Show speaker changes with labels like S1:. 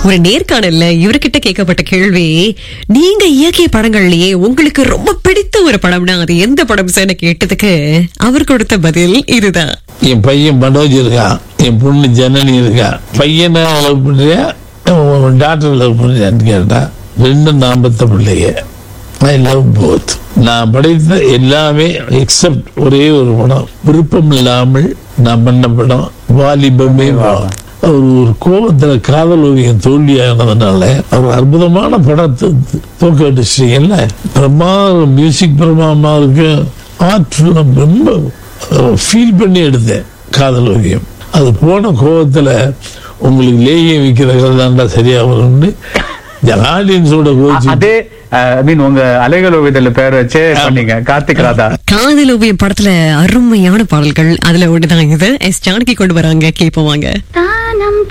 S1: ஒரு நேர்காணல்ல இவர்கிட்ட கேட்கப்பட்ட கேள்வி நீங்க இயக்கிய படங்கள்லயே உங்களுக்கு ரொம்ப பிடித்த ஒரு படம்னா அது எந்த படம் சார் கேட்டதுக்கு அவர் கொடுத்த பதில் இதுதான்
S2: என் பையன் மனோஜ் இருக்கான் என் பொண்ணு ஜனனி இருக்கா பையனை லவ் பண்றியா டாக்டர் லவ் பண்றியான்னு கேட்டா ரெண்டும் நாற்பத்த பிள்ளைங்க ஐ லவ் போத் நான் படைத்த எல்லாமே எக்ஸப்ட் ஒரே ஒரு படம் விருப்பம் இல்லாமல் நான் பண்ண படம் வாலிபமே வா அவர் ஒரு கோபத்துல காதல் ஓவியம் தோல்வியானதுனால அவர் அற்புதமான படத்தை தூக்க அடிச்சிட்டீங்கல்ல பிரமாதம் மியூசிக் பிரமாதமா இருக்கு ஆர்ட் ரொம்ப ஃபீல் பண்ணி எடுத்தேன் காதல் ஓவியம் அது போன கோபத்துல உங்களுக்கு லேகியம் விற்கிற தாண்டா சரியா வரும்னு ஆடியன்ஸோட கோச்சு
S3: அதே ஐ மீன் உங்க அலைகள் ஓவியத்துல பேர் வச்சே பண்ணீங்க கார்த்திக் ராதா
S1: காதல் ஓவியம் படத்துல அருமையான பாடல்கள் அதுல ஒண்ணுதான் இது எஸ் ஜானகி கொண்டு வராங்க கேட்போம் வாங்க
S4: தானம்